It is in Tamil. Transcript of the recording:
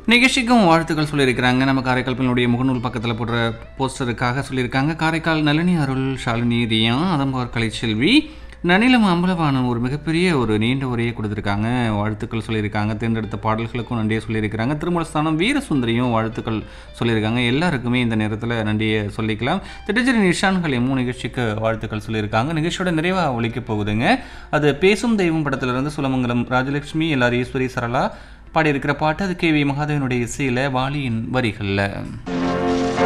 நிகழ்ச்சிக்கும் வாழ்த்துக்கள் சொல்லியிருக்கிறாங்க நம்ம காரைக்கால் பெண்ணுடைய முகநூல் பக்கத்தில் போடுற போஸ்டருக்காக சொல்லியிருக்காங்க காரைக்கால் நளினி அருள் ஷாலினி ரியா அதம்பவர் கலைச்செல்வி நனிலம் அம்பலவாணன் ஒரு மிகப்பெரிய ஒரு நீண்ட உரையை கொடுத்துருக்காங்க வாழ்த்துக்கள் சொல்லியிருக்காங்க தேர்ந்தெடுத்த பாடல்களுக்கும் நன்றியை சொல்லியிருக்கிறாங்க திருமலஸ்தானம் வீரசுந்தரியும் வாழ்த்துக்கள் சொல்லியிருக்காங்க எல்லாருக்குமே இந்த நேரத்தில் நன்றியை சொல்லிக்கலாம் திட்டச்சேரி நிஷான் கலியமும் நிகழ்ச்சிக்கு வாழ்த்துக்கள் சொல்லியிருக்காங்க நிகழ்ச்சியோட நிறைவாக ஒழிக்க போகுதுங்க அது பேசும் தெய்வம் படத்திலிருந்து சுலமங்கலம் ராஜலட்சுமி எல்லார் ஈஸ்வரி சரளா பாடியிருக்கிற பாட்டு அது கே வி மகாதேவனுடைய இசையில் வாலியின் வரிகளில்